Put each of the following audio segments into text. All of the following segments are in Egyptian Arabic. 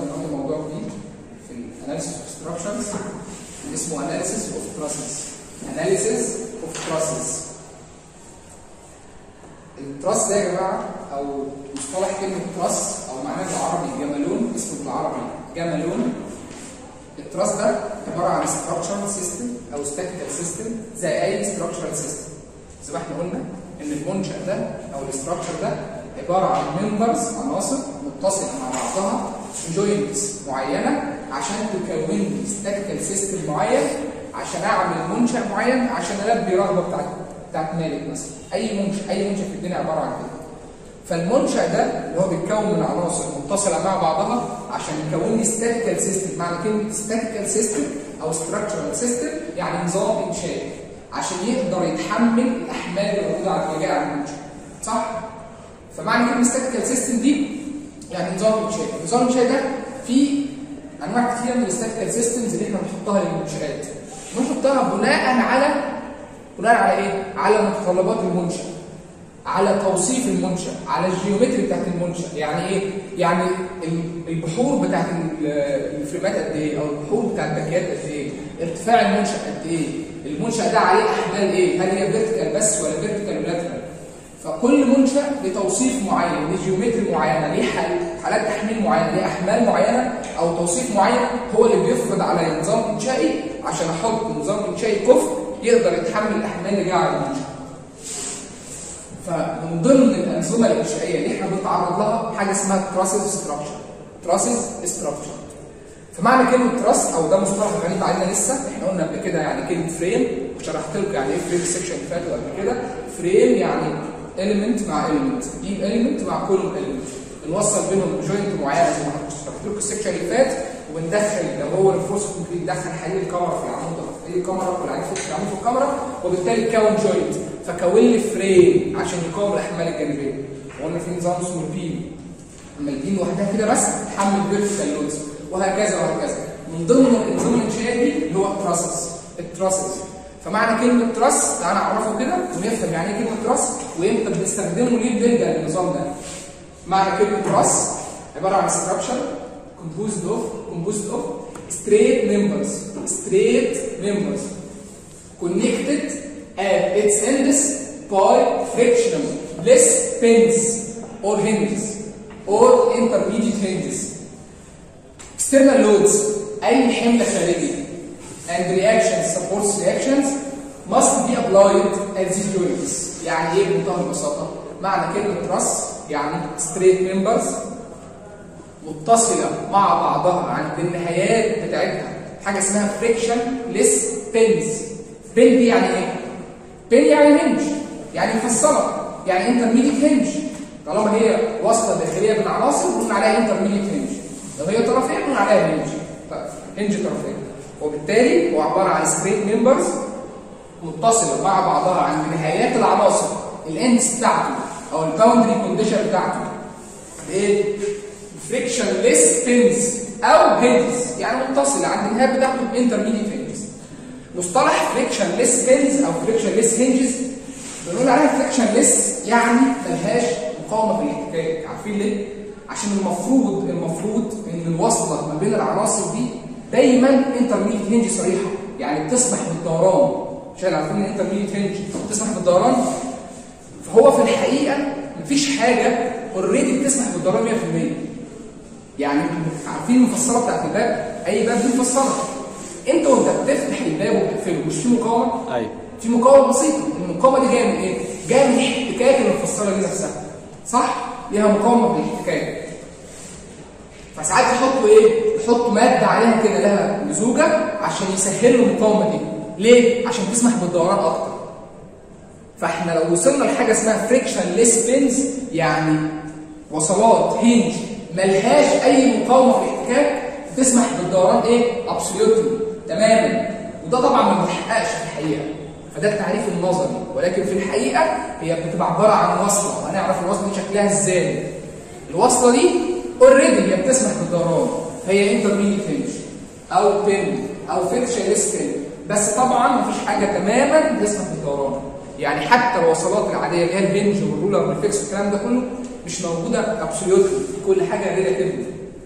النهارده موضوع جديد في الاناليسيس اوف ستراكشرز اسمه اناليسيس اوف تراسز اناليسيس اوف تراسز التراس ده يا جماعه او مصطلح كلمه تراس او معناه بالعربي جملون اسمه بالعربي جملون التراس ده عباره عن ستراكشرال سيستم او ستاتيكال سيستم زي اي ستراكشرال سيستم زي ما احنا قلنا ان المنشا ده او الاستراكشر ده عباره عن ممبرز عناصر متصله مع بعضها جوينتس معينه عشان تكون لي ستاتيكال سيستم معين عشان اعمل منشا معين عشان البي رغبه بتاعت بتاعت مالك مثلا اي منشا اي منشا في الدنيا عباره عن كده فالمنشا ده اللي هو بيتكون من عناصر متصله مع بعضها عشان يكون لي ستاتيكال سيستم معنى كلمه ستاتيكال سيستم او ستراكشرال سيستم يعني نظام انشائي عشان يقدر يتحمل الاحمال اللي موجوده على الوجاء على المنشا صح فمعنى كلمه ستاتيكال سيستم دي يعني نظام انشائي النظام الانشائي ده فيه انواع كتير من الستاتيكال سيستمز اللي احنا بنحطها للمنشات بنحطها بناء على بناء على ايه على متطلبات المنشا على توصيف المنشا على الجيومتري بتاعت المنشا يعني ايه يعني البحور بتاعت الفريمات قد ايه او البحور بتاعت الباكيات قد ايه ارتفاع المنشا قد ايه المنشا ده عليه احمال ايه هل هي فيرتيكال بس ولا فيرتيكال ولاترال فكل منشا لتوصيف معين لجيومتري معينه ليه حالات تحميل معينه ليه احمال معينه او توصيف معين هو اللي بيفرض على نظام انشائي عشان احط نظام انشائي كفء يقدر يتحمل الاحمال اللي جايه على المنشا فمن ضمن الانظمه الانشائيه اللي احنا بنتعرض لها حاجه اسمها تراسز ستراكشر تراسز ستراكشر فمعنى كلمه تراس او ده مصطلح غريب علينا لسه احنا قلنا قبل كده يعني كلمه فريم وشرحت لكم يعني ايه فريم السكشن اللي فاتوا قبل كده فريم يعني element مع element beam element مع column element بنوصل بينهم جوينت معينه زي ما شرحت لكم السكشن اللي فات وبندخل لو هو الفورس كونكريت دخل حديد الكاميرا في العمود حديد الكاميرا والعين في العمود في الكاميرا وبالتالي كون جوينت فكون لي فريم عشان يقاوم الاحمال الجانبيه وقلنا في نظام اسمه البيم اما البيم لوحدها كده بس تحمل فيرتيكال لودز وهكذا وهكذا من ضمن الانظمه الانشائيه دي اللي هو التراسز التراسز فمعنى كلمه تراس تعالى نعرفه كده ونفهم يعني ايه كلمه تراس وامتى بنستخدمه ليه بنلجا للنظام ده معنى كلمه تراس عباره عن ستراكشر composed of composed of straight members straight members connected at its ends by frictional less pins or hinges or intermediate hinges external loads اي حمل خارجي and reactions supports reactions must be applied at these joints يعني ايه بمنتهى البساطه معنى كلمه تراس يعني straight members متصله مع بعضها عند النهايات بتاعتها حاجه اسمها فريكشن ليس بينز بين دي يعني ايه بين يعني هنج يعني مفصله يعني انترميديت هنج طالما هي وصله داخليه بين عناصر بنقول عليها انترميديت هنج لو هي طرفين بنقول عليها هنج هنج طرفين وبالتالي هو عباره عن ستريت ممبرز متصله مع بعضها عند نهايات العناصر الاندس بتاعته او الباوندري كونديشن بتاعته ايه فريكشن ليس بينز او هينجز يعني متصله عند النهايه بتاعته بانترميديت هينجز مصطلح فريكشن ليس بينز او فريكشن ليس هينجز بنقول عليها فريكشن ليس يعني ملهاش مقاومه في الاحتكاك عارفين ليه؟ عشان المفروض المفروض ان الوصله ما بين العناصر دي دايما انترميديت هينج صريحه يعني بتسمح بالدوران عشان عارفين ان انترميديت هينج بتسمح بالدوران فهو في الحقيقه مفيش حاجه اوريدي بتسمح بالدوران 100% يعني عارفين المفصله بتاعت الباب اي باب دي مفصله انت وانت بتفتح الباب وبتقفله مش في مقاومه ايوه في مقاومه بسيطه المقاومه دي جايه من ايه جايه من احتكاك المفصله دي نفسها صح ليها مقاومه في الاحتكاك فساعات يحطوا ايه يحطوا ماده عليها كده لها لزوجه عشان يسهلوا المقاومه دي ليه عشان تسمح بالدوران اكتر فاحنا لو وصلنا لحاجه اسمها فريكشن ليس بينز يعني وصلات هنج ملهاش اي مقاومه في الاحتكاك تسمح بالدوران ايه ابسوليوتلي تماما وده طبعا ما بيتحققش في الحقيقه فده التعريف النظري ولكن في الحقيقه هي بتبقى عباره عن وصله وهنعرف الوصله دي شكلها ازاي الوصله دي اوريدي هي بتسمح بالدوران هي انترميديت هنج او بين او فيكشن ليس بين بس طبعا مفيش حاجه تماما تسمح بالدوران يعني حتى الوصلات العاديه اللي هي الهنج والرولر والفيكس والكلام ده كله مش موجوده ابسوليوتلي كل حاجه ريلاتيف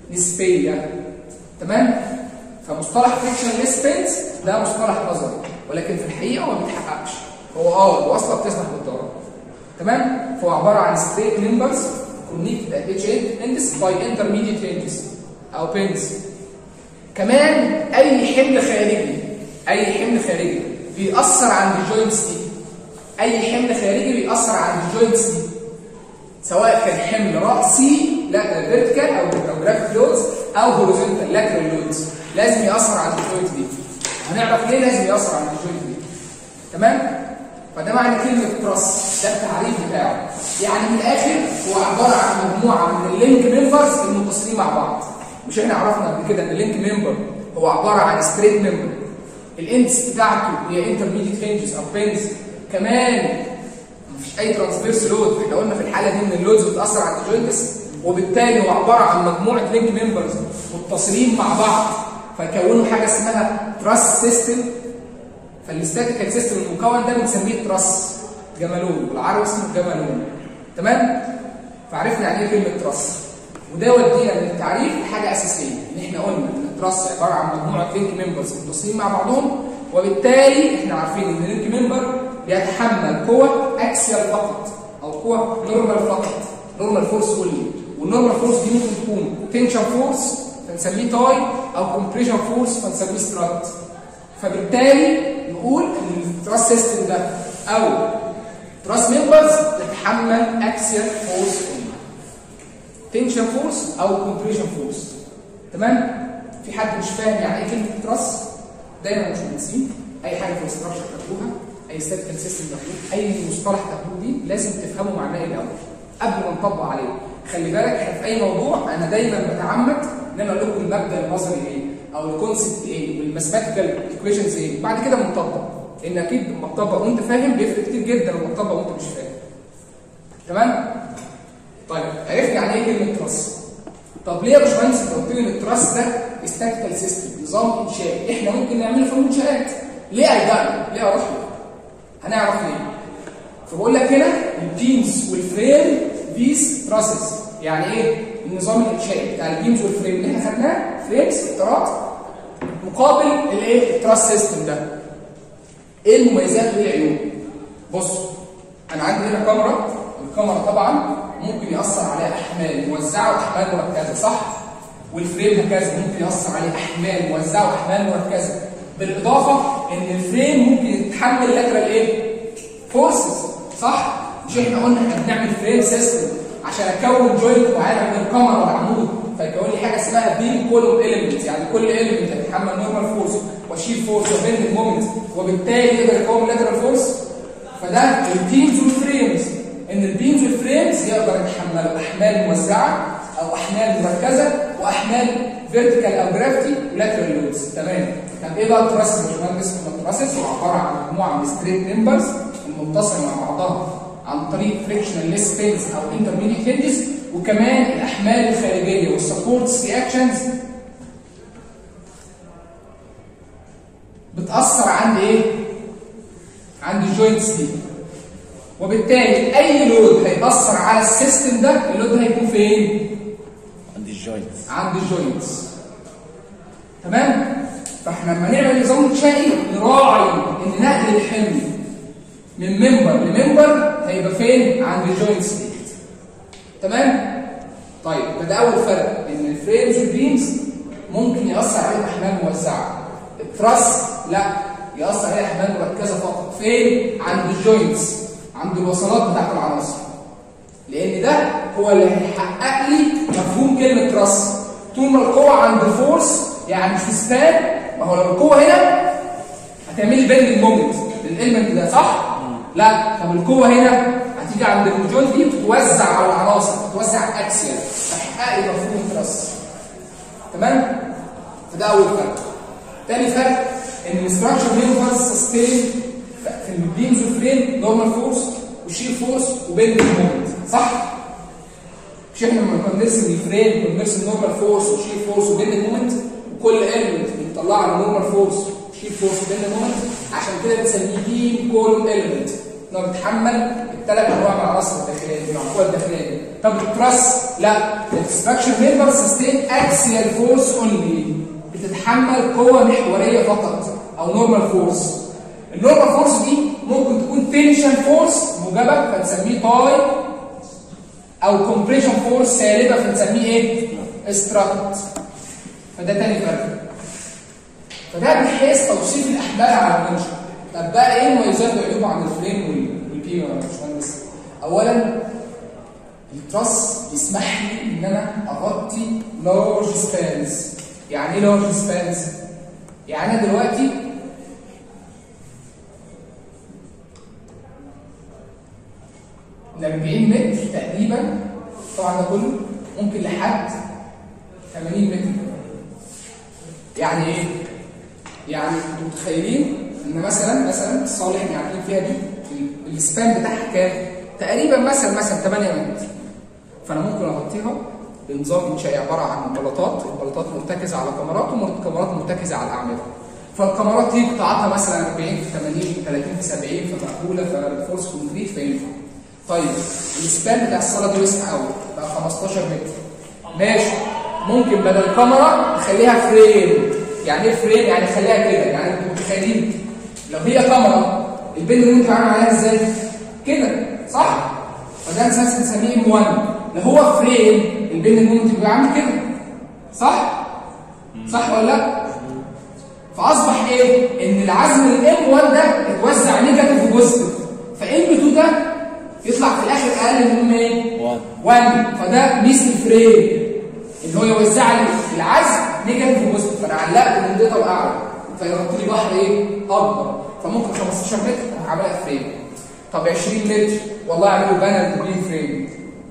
نسبيه تمام فمصطلح فريكشنليس بينز ده مصطلح نظري ولكن في الحقيقه هو ما بيتحققش هو اه الوصله بتسمح بالضرب تمام فهو عباره عن ستريت ممبرز كونكت ات اتش اندس باي انترميديت رينجز او بينز كمان اي حمل خارجي اي حمل خارجي بيأثر عند الجوينتس دي اي حمل خارجي بيأثر عند الجوينتس دي سواء كان حمل رأسي لا فيرتيكال او او جرافيك لودز او هوريزونتال لاترال لودز لازم يأثر عند الجوينت دي هنعرف ليه لازم يأثر عند الجوينت دي تمام فده معنى كلمة تراس ده التعريف بتاعه يعني من الآخر هو عبارة عن مجموعة من اللينك ممبرز المتصلين مع بعض مش احنا عرفنا قبل كده ان اللينك ممبر هو عبارة عن ستريت ممبر الاندس بتاعته هي انترميديت رينجز او بينز كمان مفيش اي ترانسفيرس لود احنا قلنا في الحالة دي ان اللودز بتأثر على الجوينتس وبالتالي هو عبارة عن مجموعة لينك ممبرز متصلين مع بعض فيكونوا حاجة اسمها تراس سيستم فالاستاتيكال سيستم المكون ده بنسميه تراس جمالون بالعربي اسمه جمالون تمام فعرفنا يعني ايه كلمه تراس وده يودينا من التعريف لحاجه اساسيه ان احنا قلنا ان التراس عباره عن مجموعه لينك ممبرز متصلين مع بعضهم وبالتالي احنا عارفين ان اللينك ممبر بيتحمل قوه اكسيال فقط او قوه نورمال فقط نورمال فورس اونلي والنورمال فورس دي ممكن تكون تنشن فورس فنسميه تاي او كومبريشن فورس فنسميه سترات فبالتالي نقول ان التراس سيستم ده او تراس ممبرز تتحمل اكسيال فورس تنشن فورس او كومبريشن فورس تمام في حد مش فاهم يعني ايه كلمه تراس دايما مش مهندسين اي حاجه في الاستراكشر تاخدوها اي ستاتيكال سيستم تاخدوه اي مصطلح تاخدوه دي لازم تفهموا معناه ايه الاول قبل ما نطبق عليه خلي بالك احنا في اي موضوع انا دايما بتعمد ان انا اقول لكم المبدا النظري ايه او الكونسبت ايه والماثيماتيكال ايكويشنز ايه بعد كده بنطبق لان اكيد لما تطبق وانت فاهم بيفرق كتير جدا لما تطبق وانت مش فاهم تمام طيب عرفنا يعني ايه كلمه تراس طب ليه يا باشمهندس انت قلت لي ان التراس ده استاتيكال سيستم نظام انشائي احنا ممكن نعمله في المنشات ليه الجا ليه اروح له هنعرف ليه فبقول لك هنا البيمز والفريم these trusses يعني ايه النظام الانشائي بتاع البيمز والفريم اللي احنا خدناه فريمز اطارات مقابل الايه التراس سيستم ده ايه المميزات وايه العيوب بص انا عندي هنا كاميرا الكاميرا طبعا ممكن ياثر عليها احمال موزعه واحمال مركزه صح والفريم هكذا ممكن ياثر عليه احمال موزعه واحمال مركزه بالاضافه ان الفريم ممكن يتحمل لاترال ايه فورسز صح مش احنا قلنا احنا بنعمل فريم سيستم عشان اكون جوينت معين بين الكاميرا والعمود فيكون لي حاجه اسمها بيم كولوم اليمنت يعني كل اليمنت هيتحمل نورمال فورس واشيل فورس وبين مومنت وبالتالي يقدر يكون لاترال فورس فده البيمز والفريمز ان البيمز والفريمز يقدر يتحملوا احمال موزعه او احمال مركزه واحمال فيرتيكال او جرافيتي ولاترال لودز تمام طب ايه بقى التراس يا باشمهندس التراسس هو عباره عن مجموعه من ستريت ممبرز المتصله مع بعضها عن طريق فريكشنال ليس بينز او انترميديت هيدجز وكمان الاحمال الخارجيه والسبورتس رياكشنز بتاثر عند ايه عند الجوينتس دي وبالتالي اي لود هيأثر على السيستم ده اللود هيكون فين عند الجوينتس عند الجوينتس تمام فاحنا لما نعمل نظام انشائي نراعي ان نقل الحمل من ممبر لممبر هيبقى فين عند الجوينتس دي تمام طيب ده اول فرق ان الفريمز والبيمز ممكن ياثر عليه احمال موزعه التراس لا ياثر عليه احمال مركزه فقط فين عند الجوينتس عند الوصلات بتاعت العناصر لان ده هو اللي هيحقق لي مفهوم كلمه تراس طول ما القوه عند الفورس يعني مش في سبان ما هو لو القوه هنا هتعمل لي بين المومنت للالمنت ده صح لا طب القوه هنا هتيجي عند الجوينت دي تتوزع على العناصر تتوزع اكسيال هتحقق لي مفهوم التراس تمام فده اول فرق تاني فرق ان الاستراكشر ميمبرز سستين في البيمز والفريم نورمال فورس وشير فورس وبين المومنت صح مش احنا لما كنا بنرسم الفريم كنا بنرسم نورمال فورس وشير فورس وبين المومنت وكل اليمنت بنطلع له نورمال فورس وشير فورس وبين المومنت عشان كده بنسميه بيم كولوم اليمنت انه بيتحمل الثلاث انواع من العناصر الداخليه من القوى الداخليه دي طب التراس لا الستراكشر ميمبر سستين اكسيال فورس اونلي بتتحمل قوه محوريه فقط او نورمال فورس النورمال فورس دي ممكن تكون تنشن فورس موجبه فنسميه تاي او كومبريشن فورس سالبه فنسميه ايه استراكت فده تاني فرق فده من حيث توصيف الاحمال على المنشا طب بقى ايه مميزات وعيوب عن الفريم وال- والبي يا باشمهندس اولا التراس بيسمح لي ان انا اغطي لارج سبانز يعني ايه لارج سبانز يعني انا دلوقتي ل 40 متر تقريبا طبعا ده كله ممكن لحد 80 متر يعني ايه؟ يعني انتوا متخيلين ان مثلا مثلا الصالح اللي قاعدين فيها دي ال- السبان بتاعها كام؟ تقريبا مثلا مثلا 8 متر فانا ممكن اغطيها بنظام انشائي عباره عن بلاطات البلاطات مرتكزه على كاميرات والكاميرات مرتكزه على الاعمده فالكاميرات دي قطاعاتها مثلا 40 في 80 في 30 في 70 فمقبوله فالفورس كونكريت فينفع طيب السبان بتاع الصاله دي وسع قوي بقى 15 متر ماشي ممكن بدل كاميرا نخليها فريم يعني ايه فريم يعني خليها كده يعني انتوا متخيلين لو هي كاميرا البين اللي انت عامل عليها ازاي كده صح فده اساس بنسميه ام 1 لو هو فريم البين اللي انت بيبقى عامل كده صح صح ولا لا فاصبح ايه ان العزم الام 1 ده اتوزع نيجاتيف وبوزيتيف فام 2 ده يطلع في الاخر اقل من ام ايه 1 1 فده ميس الفريم اللي هو يوزع لي العزم نيجاتيف وبوزيتيف فانا علقت من ده اعلى فيغطي لي بحر ايه اكبر فممكن 15 متر أروح عاملها فريم طب 20 متر والله اعمله بانل بين فريم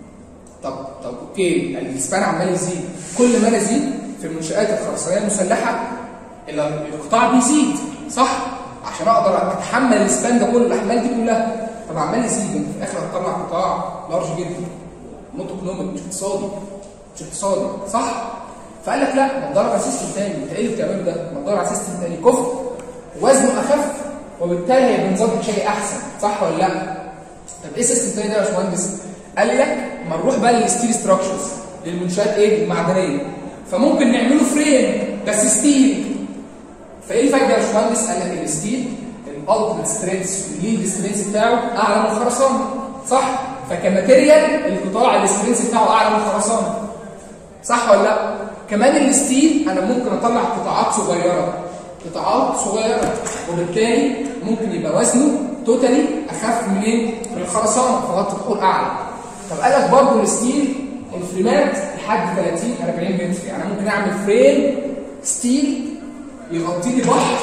طب طب اوكي الاسبان عمال يزيد كل ما انا ازيد في المنشات الخرسانيه المسلحه ال- القطاع بيزيد صح عشان اقدر اتحمل الاسبان ده كله الاحمال دي كلها طب عمال يزيد انت في الاخر هتطلع قطاع لارج جدا نوت ايكونوميك مش اقتصادي مش اقتصادي صح فقال لك لا ما تدور على سيستم تاني انت ايه اللي بتعمله ده ما تدور على سيستم تاني كفر وزنه اخف وبالتالي هيبقى نظام شيء احسن صح ولا لا طب ايه السيستم تاني ده يا باشمهندس قال لك ما نروح بقى للستيل ستراكشرز للمنشات ايه المعدنيه فممكن نعمله فريم بس ستيل فايه الفايده يا باشمهندس قال لك الستيل الالتيميت سترينث الليد سترينث بتاعه اعلى من الخرسانه صح فكماتيريال القطاع السترينث بتاعه اعلى من الخرسانه صح ولا لا كمان الستيل انا ممكن اطلع قطاعات صغيره قطاعات صغيره وبالتالي ممكن يبقى وزنه توتالي اخف من ايه من الخرسانه فغطي طول اعلى طب قال لك برضه الستيل الفريمات لحد 30 40 متر يعني أنا ممكن اعمل فريم ستيل يغطي لي بحر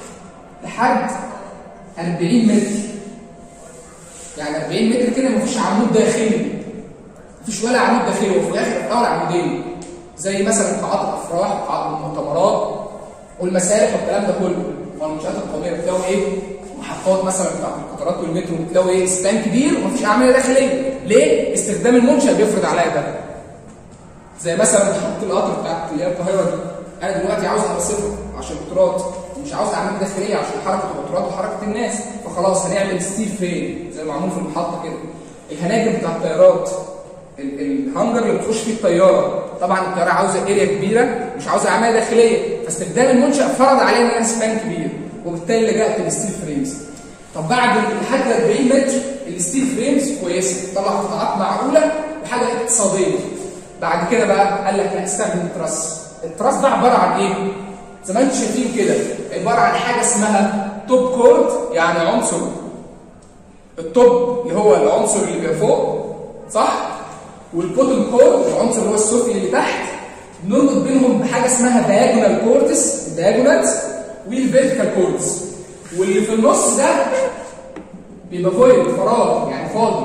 لحد 40 متر يعني 40 متر كده مفيش عمود داخلي مفيش ولا عمود داخلي وفي الاخر الاول عمودين زي مثلا قاعات الافراح قاعات المؤتمرات والمسارح والكلام ده كله والمنشات القوميه بتلاقوا ايه محطات مثلا بتاعت القطارات والمترو بتلاقوا ايه سبان كبير ومفيش اعمده داخليه ليه استخدام المنشا بيفرض عليا ده زي مثلا محطه القطر بتاعت اللي هي القاهره دي انا دلوقتي عاوز ارصفها عشان القطارات مش عاوز اعمل داخليه عشان حركه القطارات وحركه الناس فخلاص هنعمل ستيل فريم زي ما معمول في المحطه كده الهناجم بتاع الطيارات ال- الهانجر اللي بتخش فيه الطياره طبعا الطياره عاوزه اريا كبيره مش عاوزه اعمال داخليه فاستخدام المنشا فرض علينا ان انا سبان كبير وبالتالي لجأت للستيل فريمز طب بعد لحد 40 متر الستيل فريمز كويسه طلع قطاعات معقوله وحاجه اقتصاديه بعد كده بقى قال لك لا استخدم التراس التراس ده عباره عن ايه زي ما انتم شايفين كده عباره عن حاجه اسمها توب كورد يعني عنصر التوب اللي هو العنصر اللي بيبقى فوق صح والبوتن كورد العنصر اللي هو السفلي اللي تحت نربط بينهم بحاجه اسمها دايجونال كوردس الدايجونالز والفيرتيكال كوردز واللي في النص ده بيبقى فويد فراغ يعني فاضي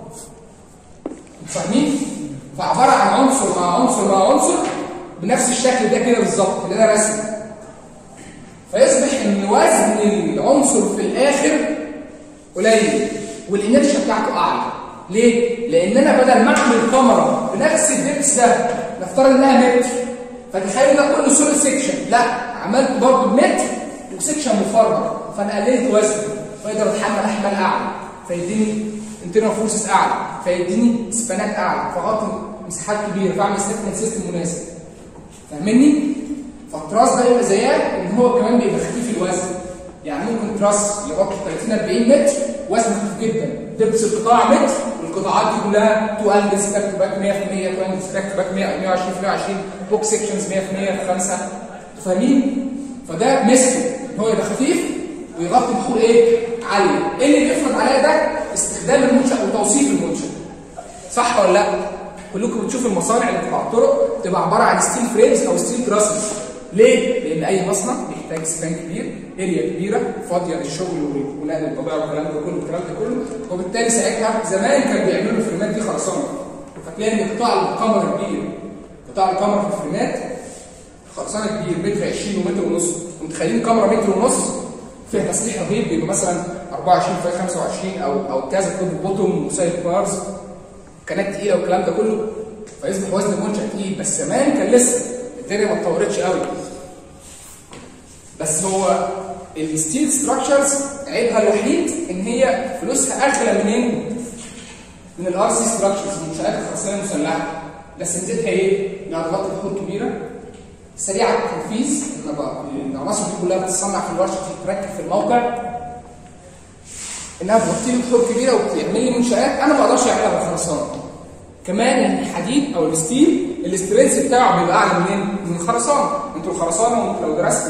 فاهمين؟ فعباره عن عنصر مع عنصر مع عنصر بنفس الشكل ده كده بالظبط اللي انا رسمه فيصبح ان وزن العنصر في الاخر قليل والانرشيا بتاعته اعلى ليه؟ لان انا بدل ما اعمل كاميرا بنفس الدبس ده نفترض انها متر فتخيل ده كله سوليد سيكشن لا عملت برضه بمتر وسيكشن مفرغ فانا قللت وزنه فيقدر يتحمل احمال اعلى فيديني انترنال فورسز اعلى فيديني سبانات اعلى فاغطي مساحات كبيره فاعمل ستيتمنت سيستم مناسب فاهمني؟ فالتراس ده يبقى زيها ان هو كمان بيبقى خفيف الوزن يعني ممكن تراس يغطي 30 40 متر وزنه خفيف جدا دبس القطاع متر والقطاعات دي كلها تو انجلز باك تو باك 100% تو انجلز باك تو باك 120 في 120 بوك سيكشنز 100% في 5 فاهمين؟ فده ميزته ان هو يبقى خفيف ويغطي بحور ايه؟ عاليه ايه اللي بيفرض عليا ده؟ استخدام المنشا وتوصيف المنشا صح ولا لا؟ كلكم بتشوفوا المصانع اللي بتبقى على الطرق بتبقى عباره عن ستيل فريمز او ستيل تراسز ليه؟ لان اي مصنع بيحتاج سبان كبير اريا كبيره فاضيه للشغل ونقل البضائع والكلام ده كله الكلام ده كله وبالتالي ساعتها زمان كانوا بيعملوا الفريمات دي خرسانه فتلاقي ان قطاع القمر كبير قطاع القمر في الفريمات خرسانه كبير متر 20 ومتر ونص متخيلين كاميرا متر ونص فيها تسليح رهيب بيبقى مثلا 24 في 25 او او كذا توب بوتوم وسايد بارز كانت تقيله والكلام ده كله فيصبح وزن المنشا تقيل بس زمان كان لسه الدنيا ما اتطورتش قوي بس هو الستيل ستراكشرز عيبها الوحيد ان هي فلوسها اغلى منين؟ من الار سي ستراكشرز المنشات الخرسانيه المسلحه بس ميزتها ايه؟ انها تغطي بحور كبيره سريعه التنفيذ العناصر دي كلها بتتصنع في الورشه تتركب في الموقع انها بتغطي لي بحور كبيره وبتعمل لي منشات انا ما اقدرش اعملها بالخرسانه كمان الحديد او الستيل الاسترنس بتاعه بيبقى اعلى منين؟ من الخرسانه انتوا الخرسانه لو درستوا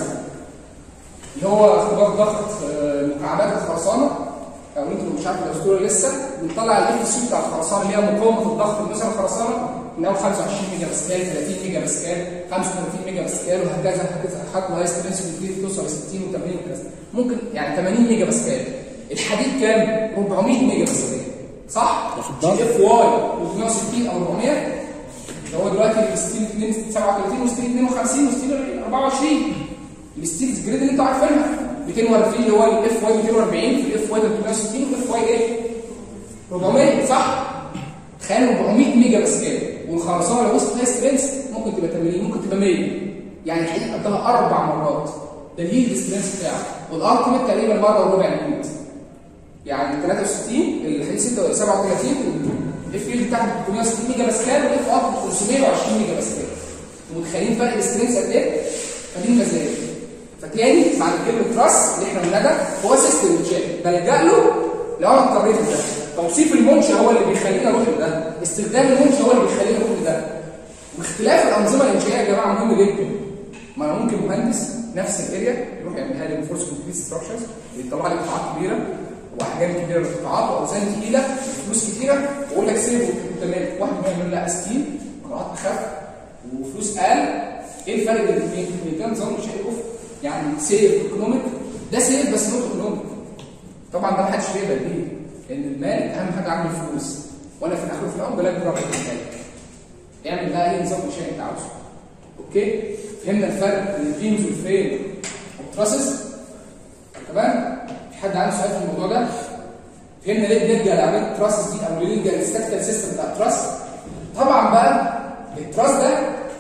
اللي هو اختبار ضغط مكعبات الخرسانه او انتوا مش عارفوا الاسطوره لسه بنطلع الاف سي بتاع الخرسانه اللي هي مقاومه الضغط مثلا الخرسانه من اول 25 ميجا باسكال 30 ميجا باسكال 35 ميجا باسكال وهكذا هكذا لحد ما هاي سترينث بتزيد توصل ل 60 و80 وكذا ممكن يعني 80 ميجا باسكال الحديد كام؟ 400 ميجا باسكال صح؟ اف واي 360 او 400 اللي هو دلوقتي الستيل 37 وستيل 52 وستيل 24 الستيلز جريد اللي انتوا عارفينها 240 اللي هو الاف واي 240 في الاف واي 360 والاف واي ايه؟ 400 صح؟ تخيل 400 ميجا باسكال والخرسانه لو وصلت لها سترينث ممكن تبقى 80 ممكن تبقى 100 يعني الحديد قدها اربع مرات ده اليلد سترينث بتاعه والالتيميت تقريبا مره وربع اليلد يعني 63 الحديد 37 الاف يلد بتاعته 360 ميجا باسكال والاف اب 520 ميجا باسكال متخيلين فرق السترينث قد ايه؟ فدي المزايا فتاني بعد كلمه تراس اللي احنا قلنا ده هو سيستم انشاء بلجا له لو انا اضطريت لده توصيف المنشا هو اللي بيخليني اروح لده استخدام المنشا هو اللي بيخليني اروح لده واختلاف الانظمه الانشائيه يا جماعه مهم جدا ما انا ممكن مهندس نفس الاريا يروح يعملها لي فورس كومبليت ستراكشرز يطلع لي قطاعات كبيره واحجام كبيره للقطاعات واوزان تقيله وفلوس كتيره واقول لك سيب تمام واحد يعمل لها ستيل قطاعات اخف وفلوس اقل ايه الفرق بين الاثنين؟ ده نظام مش هيقف يعني سيف ايكونوميك ده سيف بس نوت ايكونوميك طبعا ده محدش يقدر بيه لان المال اهم حاجه عنده الفلوس وانا في الاخر وفي الاول بلاقي برافو المال اعمل بقى اي نظام مش انت عاوزه اوكي فهمنا الفرق بين البيمز والفريم والتراسز تمام في حد عنده سؤال في الموضوع ده فهمنا ليه بنلجا لعمليه التراسز دي او ليه نلجا للستاتيكال سيستم بتاع التراس طبعا بقى التراس ده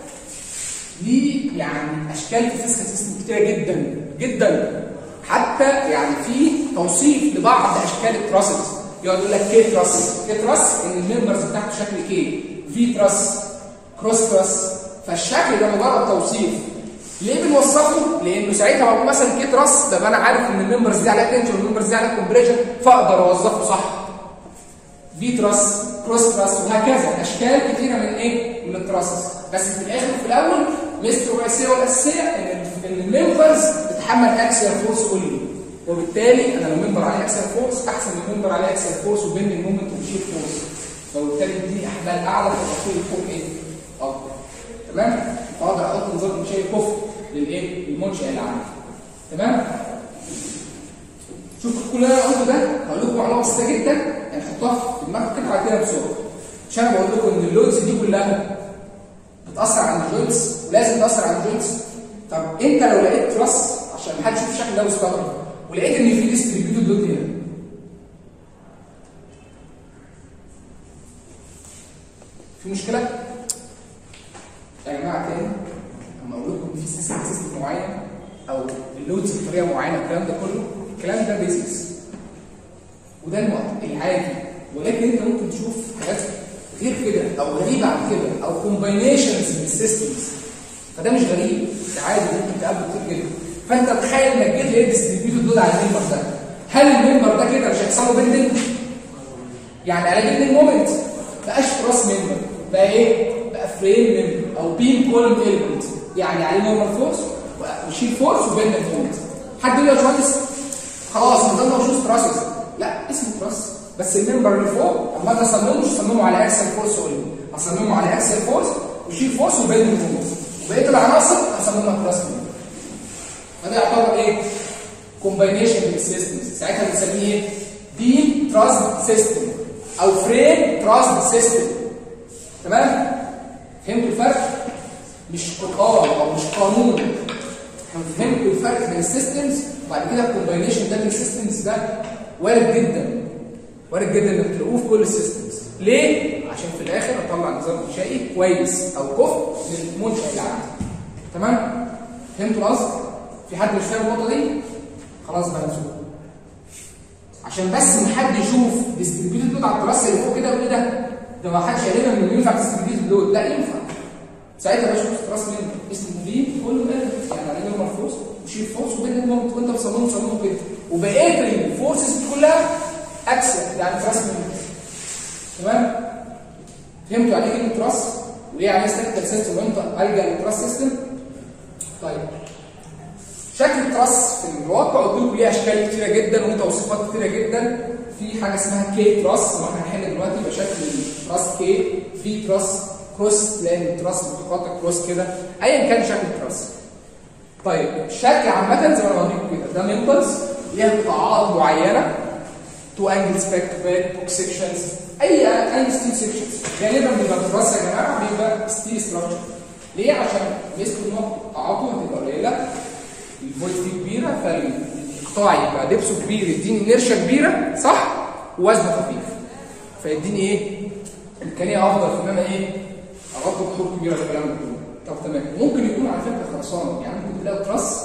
ليه يعني اشكال في فيزيكال سيستم كتيره جدا جدا حتى يعني في توصيف لبعض اشكال التراسز يقعد يقول لك كي تراس كي تراس ان الممبرز بتاعته شكل كي في تراس كروس تراس فالشكل ده مجرد توصيف ليه بنوصفه؟ لانه ساعتها بقول مثلا كي تراس طب انا عارف ان الممبرز دي عليها تنشن والممبرز دي عليها كومبريشن فاقدر اوظفه صح في تراس كروس تراس وهكذا اشكال كتيره من ايه؟ من التراسز بس في الاخر وفي الاول ميزته الرئيسيه والاساسيه ان ان الممبرز تتحمل اكسيال فورس كلي وبالتالي انا لو ممبر عليه اكسيال فورس احسن من ممبر عليه اكسيال فورس وبيندنج مومنت وشير فورس فبالتالي دي احمال اعلى في التطوير فوق ايه؟ اكبر تمام؟ فاقدر احط نظام انشائي كفء للايه؟ للمنشأ اللي عندي تمام؟ شوف كل اللي انا قلته ده هقول لكم معلومه بسيطه جدا يعني حطوها في دماغك كده بعد كده بسرعه عشان بقول لكم ان اللودز دي كلها بتاثر على الجوينتس ولازم تاثر على الجوينتس طب انت لو لقيت تراس عشان محدش يشوف الشكل ده واستغرب ولقيت ان في ديستريبيوتد لود هنا في مشكله يا جماعه تاني لما اقول لكم في سيستم سيستم معين او اللودز بطريقه معينه الكلام ده كله الكلام ده بيزكس وده العادي ولكن انت ممكن تشوف حاجات غير كده او غريبه عن كده او كومباينيشنز من السيستمز فده مش غريب ده عادي ممكن تقابله كتير جدا فانت تخيل انك جيت لقيت ديستريبيوتد لود على الممبر ده هل الممبر ده كده مش هيحصل له بندنج؟ يعني انا جبت المومنت بقاش راس ممبر بقى ايه؟ بقى فريم ممبر او بين كولم ايلمنت يعني عليه نورمال فورس وشيل فورس وبندنج مومنت حد يقول لي يا باشمهندس خلاص ما ده مش تراسز لا اسمه تراس بس الممبر اللي فوق اما اجي اصممه مش اصممه على اكسل فورس اونلي اصممه على اكسل فورس وشيل فورس وبندنج مومنت وبقيه العناصر اصممها تراس ممبر فده يعتبر ايه؟ كومباينيشن من السيستمز ساعتها بنسميه ايه؟ بيم تراست سيستم او فريم تراست سيستم تمام؟ فهمتوا الفرق؟ مش قرآن او مش قانون احنا فهمتوا الفرق بين السيستمز وبعد كده الكومباينيشن ده من السيستمز ده وارد جدا وارد جدا انك تلاقوه في كل السيستمز ليه؟ عشان في الاخر اطلع نظام انشائي كويس او كفء للمنشأ اللي عندي تمام؟ فهمتوا القصد؟ في حد مش فاهم النقطه دي؟ خلاص بقى نسوق عشان بس ان حد يشوف ديستريبيوتد لود على التراس اللي فوق كده ويقول ايه ده؟ ده ما حدش قال لنا انه ينفع ديستريبيوتد لود لا ينفع ساعتها باشا شوف تراس مين اسمه في كله قال يعني عليه نورمال فورس وشيل فورس وبين المومنت وانت بتصممه تصممه كده وبقيه الفورسز كلها اكسل يعني تراس مين تمام؟ فهمتوا يعني ايه كلمه تراس؟ وليه عليه ستاتيكال سيستم وانت الجا للتراس سيستم؟ طيب شكل التراس في الواقع قلت لكم ليه اشكال كتيره جدا وتوصيفات كتيره جدا في حاجه اسمها كي تراس واحنا هنحل دلوقتي بشكل تراس كي في تراس كروس بلان تراس متقاطع كروس كده ايا كان شكل التراس طيب الشكل عامه زي ما انا بوريكم كده ده ممبرز ليها قطاعات معينه تو انجلز باك تو باك بوك سيكشنز اي اي ستيل سيكشنز غالبا بيبقى التراس يا جماعه بيبقى ستيل ستراكشر ليه عشان ميزته ان هو قطاعاته هتبقى قليله الفويد فيه كبيره فالقطاع يبقى دبسه كبير يديني انرشا كبيره صح ووزنه خفيف فيديني ايه امكانيه افضل في ان انا ايه اغطي بحور كبيره الكلام ده كله طب تمام ممكن يكون على فكره خرسانه يعني ممكن تلاقي تراس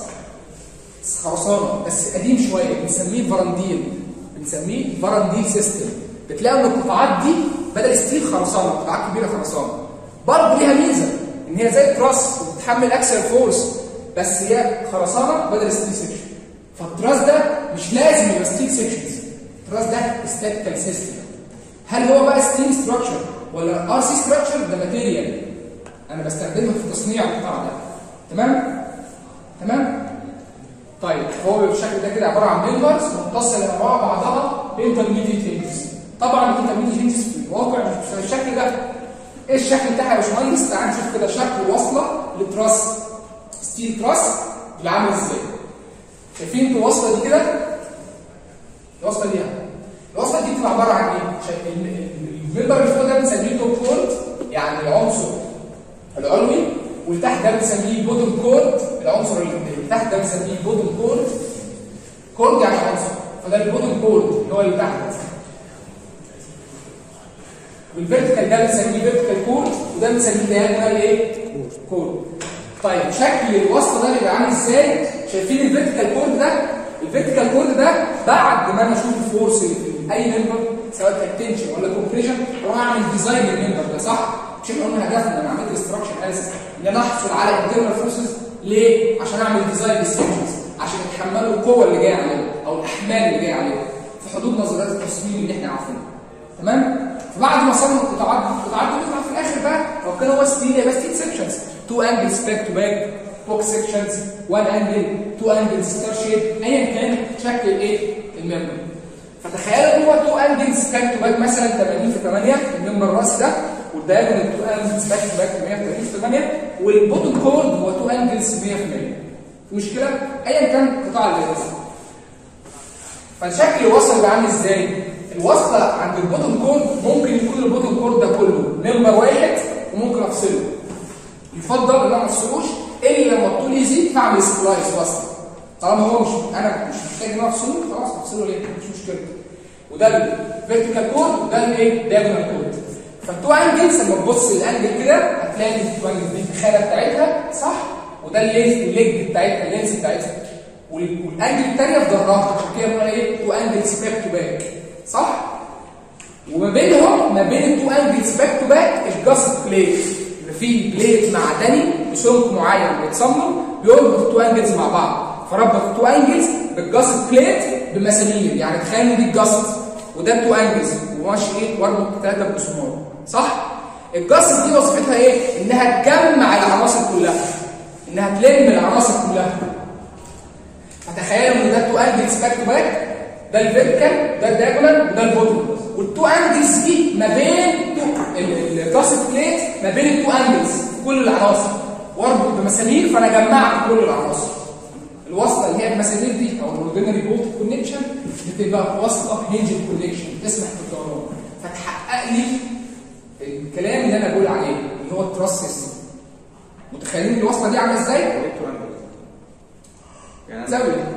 خرسانه بس قديم شويه بنسميه فرانديل بنسميه فرانديل سيستم بتلاقوا ان القطاعات دي بدل ستيل خرسانه قطاعات كبيره خرسانه برضه ليها ميزه ان هي زي التراس وبتتحمل اكسل فورس بس هي خرسانه بدل ستيل سيكشن فالتراس ده مش لازم يبقى ستيل سيكشنز التراس ده ستاتيكال سيستم هل هو بقى ستيل ستراكشر ولا ار سي ستراكشر ده ماتيريال انا بستخدمه في تصنيع القطاع ده تمام تمام طيب هو بالشكل ده كده عباره عن ممبرز متصله مع بعضها بانترميديت هينجز طبعا الانترميديت هينجز في الواقع مش بالشكل ده ايه الشكل بتاعها يا باشمهندس تعال نشوف كده شكل واصله لتراس ستيل تراس اللي عامل ازاي شايفين انتوا الوصله دي كده الوصله دي الوصله دي بتبقى عباره عن ايه الممبر اللي فوق ده بنسميه توب كورد يعني العنصر العلوي واللي تحت ده بنسميه بودن كورد العنصر اللي تحت ده بنسميه بودن كورد كورد يعني عنصر فده البودن كورد اللي هو اللي تحت والفيرتيكال ده بنسميه فيرتيكال كورد وده بنسميه دايجونال ايه كورد طيب شكل الوسط ده بيبقى عامل ازاي شايفين الفيرتيكال كورد ده الفيرتيكال كورد ده بعد ما انا اشوف الفورس اللي في اي ممبر سواء كانت تنشن ولا كومبريشن اروح اعمل ديزاين للممبر ده صح مش احنا قلنا هدفنا انا عملت استراكشر اسف ان انا احصل على انترنال فورسز ليه عشان اعمل ديزاين للسيكشنز عشان يتحملوا القوه اللي جايه عليهم او الاحمال اللي جايه عليهم في حدود نظريات التصميم اللي احنا عارفينها تمام فبعد ما صمم القطاعات القطاعات دي بتطلع في الاخر بقى لو كان هو ستيل يبقى ستيل سيكشنز تو انجلز باك تو باك بوك سيكشنز وان انجل تو انجلز ستار شيب ايا كان شكل الايه الممبر فتخيلوا ان هو تو انجلز باك تو باك مثلا 80 في 8 الممبر الراس ده والدايجونال تو انجلز باك تو باك 180 في 8 والبوتن كورد هو تو انجلز 100 في 100 مشكله ايا كان القطاع اللي بيحصل فالشكل الوصل بقى عامل ازاي الوصله عند البوتن كورد ممكن يكون البوتن كورد ده كله ممبر واحد وممكن افصله يفضل ان انا ما افصلوش الا لما الطول يزيد فاعمل سبلايس وصل طالما هو مش انا مش محتاج ان انا افصله خلاص افصله ليه مش مشكله وده الفيرتيكال كورد وده الايه دايجونال كورد فالتو انجلز لما تبص للانجل كده هتلاقي التو انجلز دي الخانه بتاعتها صح وده اللينز الليج بتاعتها اللينز بتاعتها والانجل الثانيه في ظهرها عشان كده بنقول ايه تو انجلز باك تو باك صح وما بينهم ما بين التو انجلز باك تو باك الجاست بليت اللي فيه بليت معدني بسمك معين بيتصمم بيربط التو انجلز مع بعض فربط التو انجلز بالجاست بليت بمسامير يعني تخيل ان دي الجاست وده التو انجلز وماشي ايه واربط ثلاثه بمسمار صح؟ الجاست دي وظيفتها ايه؟ انها تجمع العناصر كلها انها تلم العناصر كلها فتخيلوا ان ده تو انجلز باك تو باك ده الفيرتيكال ده الدايجونال وده البوتوم والتو انجلز دي ما بين الكاسيت بليت ما بين التو انجلز في كل العناصر واربط بمسامير فانا جمعت كل العناصر الوصله اللي هي المسامير دي او الاوردينري بولت كونكشن بتبقى وصله هينج كونكشن تسمح بالدوران فتحقق لي الكلام اللي انا بقول عليه اللي هو التراست سيستم متخيلين الوصله دي عامله ازاي؟ يعني أنا- زاويه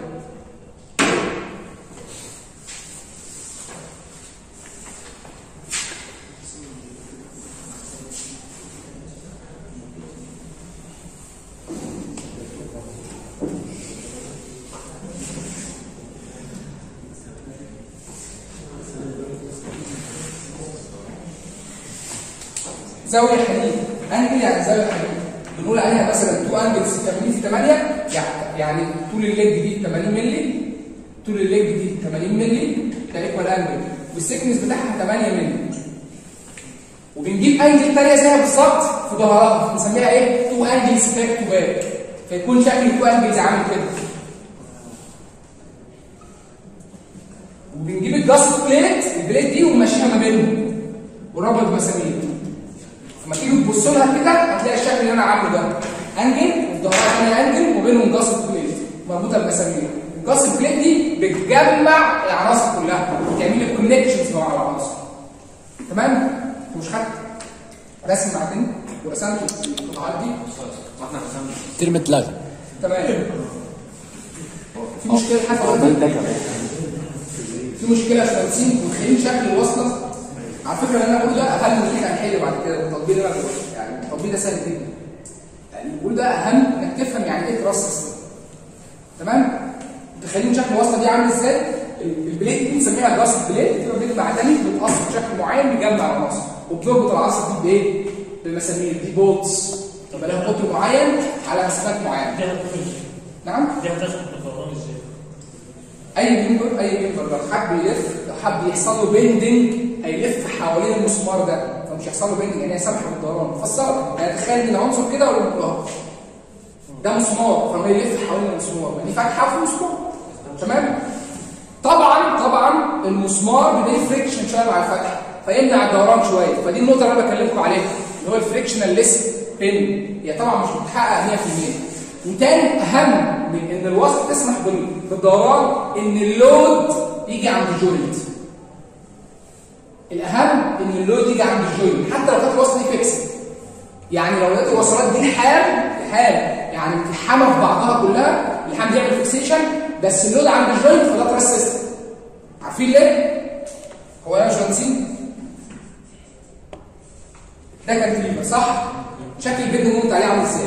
زاويه حديد انجل يعني زاويه حديد بنقول عليها مثلا 2 انجلز 80 في 8 يعني يعني طول الليج دي 80 مللي طول الليج دي 80 مللي ده ايكوال انجل والسكنس بتاعها 8 مللي وبنجيب انجل ثانيه زيها بالظبط في ظهرها بنسميها ايه 2 انجلز باك تو باك فيكون شكل 2 انجلز عامل كده وبنجيب الجاست بليت البليت دي ونمشيها ما بينهم ونربط مسامير لما تيجي تبص لها كده هتلاقي الشكل اللي انا عامله ده انجل وفي ظهرها ثاني انجل وبينهم جاست بليت مربوطه بمسامير الجاست بليت دي بتجمع العناصر كلها بتعمل لك كونكشنز مع العناصر تمام انت مش خدت رسم معدني ورسمت القطاعات دي واحنا رسمنا الترم اتلغى تمام في مشكله حصلت في مشكله يا باشمهندسين متخيلين شكل الوصله على فكره اللي انا بقوله ده اهم من اللي هنحل بعد كده التطبيق ده بقى يعني التطبيق ده سهل جدا يعني بقول ده اهم انك تفهم يعني ايه تراس سيستم تمام متخيلين شكل الوصله دي عامل ازاي ال- البليت دي بنسميها جاست بليت بتبقى بليت معدني بتقص بشكل معين بيجمع العناصر وبنربط العناصر دي بايه بمسامير دي بولتس تبقى لها قطر معين على مسافات معينه دي هتكون نعم دي هتسمح بالدوران ازاي؟ اي ممبر اي ممبر لو حب يلف لو حب يحصل له بيندنج هيلف حوالين المسمار ده فمش هيحصل له بيندنج يعني هي سامحه بالدوران فسرها يعني تخيل ان العنصر كده ولا اه ده مسمار فما يلف حوالين المسمار ما دي فتحه في المسمار تمام طبعا طبعا المسمار بيدي فريكشن شويه مع الفتحه فيمنع الدوران شويه فدي النقطه اللي انا بكلمكم عليها اللي هو الفريكشنال ليس بين هي طبعا مش بتتحقق 100% وتاني اهم من ان الوسط تسمح بال- بالدوران ان اللود يجي عند الجوينت الاهم ان اللود يجي عند الجوينت حتى لو كانت الوصله دي فيكس يعني لو لقيت الوصلات دي لحام لحام يعني متلحمه في بعضها كلها اللحام بيعمل فيكسيشن بس اللود عند الجوينت فده تراس سيستم عارفين ليه؟ هو انا مش بنسين ده كان كليفر صح؟ شكل البيت اللي قلت عليه عامل ازاي؟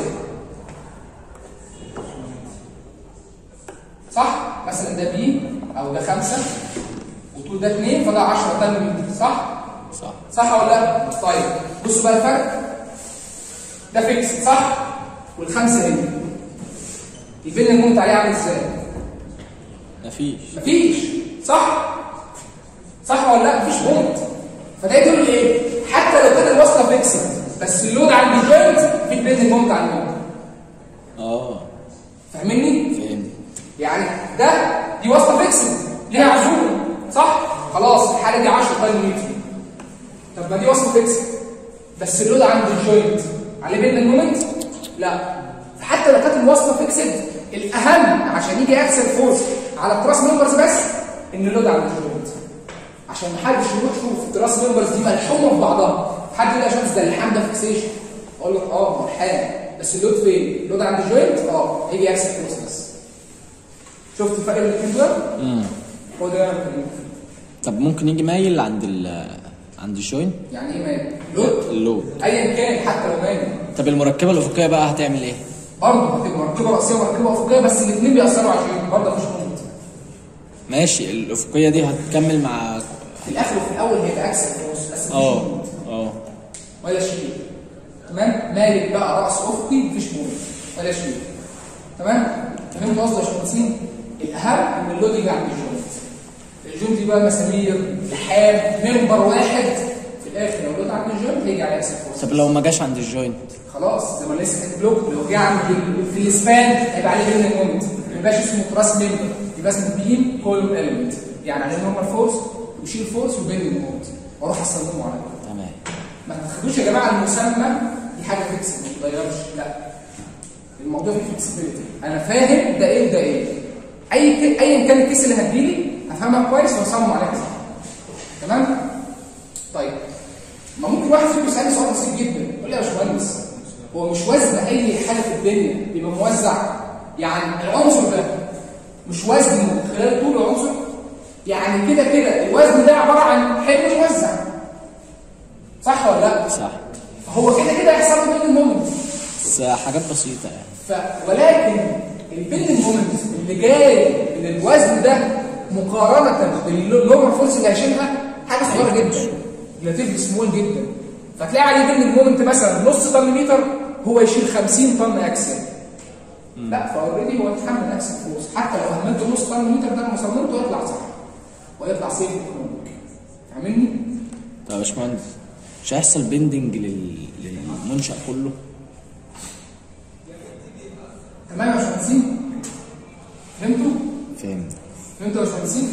صح؟ مثلا ده بي او ده خمسه وطول ده 2 فده 10 طن متر صح؟ صح صح ولا لا؟ طيب بصوا بقى الفرق ده فيكس صح؟ والخمسه هنا البين اللي قلت عليه عامل ازاي؟ مفيش مفيش صح؟ صح ولا لا؟ مفيش بونت فده يدل ايه؟ حتى لو كانت الوصله فيكس بس اللود عند الجوينت في بين بونت على الموت اه فاهمني؟ فهمت يعني ده دي وصله فيكسد ليها عزومه صح خلاص الحاله دي 10 طن متر طب ما دي وصله فيكسد بس اللود عند الجوينت عليه بين مومنت لا فحتى لو كانت الوصله فيكسد الاهم عشان يجي اكسل فورس على التراس ممبرز بس ان اللود عند الجوينت عشان محدش يروح يشوف التراس ممبرز دي ملحومه في بعضها حد يقول لي يا شمس ده اللحام ده فيكسيشن اقول لك اه ملحام بس اللود فين اللود عند الجوينت اه هيجي اكسل فورس بس شفت الفرق بين الاثنين دول امم هو ده اللي انا بكلمك فيه. طب ممكن يجي مايل عند ال عند الجوين يعني ايه مايل لود اللود ايا كان حتى لو مايل طب المركبه الافقيه بقى هتعمل ايه برضه هتبقى مركبه راسيه ومركبه افقيه بس الاثنين بيأثروا على الجوينت برضه مفيش مومنت ماشي الافقيه دي هتكمل مع في الاخر وفي الاول هيبقى اكسل فورس بس مفيش اه مومنت اه ولا شيء تمام مالك بقى راس افقي مفيش مومنت ولا شيء تمام فهمت قصدي يا باشمهندسين الاهم ان اللود يجي عند الجوينت الجوينت دي بقى مسامير لحام منبر واحد في الاخر لو اللود عند الجوينت هيجي على اكسل فورس طب لو ما جاش عند الجوينت خلاص زي ما لسه كاتب لكم لو جه عند ال- في الاسبان هيبقى عليه بين المومنت ما يبقاش اسمه تراس ممبر يبقى اسمه بيم كولوم اليمنت يعني عليه نورمال فورس وشيل فورس وبين المومنت واروح اصممه على كده تمام ما تاخدوش يا جماعه المسمى دي حاجه فيكس ما تتغيرش لا الموضوع فيه فلكسبيتي انا فاهم ده ايه وده ايه اي ك... ايا كان الكيس اللي هتجيلي هفهمها كويس واصمم عليها صح تمام طيب ما ممكن واحد فيكم يسالني سؤال بسيط جدا يقول لي يا باشمهندس هو مش وزن اي حاجه في الدنيا بيبقى موزع يعني العنصر ده مش وزنه خلال طول العنصر يعني كده كده الوزن ده عباره عن حمل موزع صح ولا لا صح هو كده كده هيحصل له بين المومنت بس حاجات بسيطة يعني ف ولكن البين المومنت اللي جاي من الوزن ده مقارنه بالنورمال فورس اللي هيشيلها حاجه صغيره جدا ريلاتيفلي سمول جدا فتلاقي عليه بين المومنت مثلا نص طن متر هو يشيل 50 طن اكسل لا فاوريدي هو يتحمل اكسل فورس حتى لو اهملته نص طن متر ده لما صممته يطلع صح ويطلع سيف ايكونوميك فاهمني؟ طب يا باشمهندس مش هيحصل بيندنج لل... للمنشأ كله تمام يا باشمهندسين؟ فهمتوا؟ فهمت فهمتوا يا باشمهندسين؟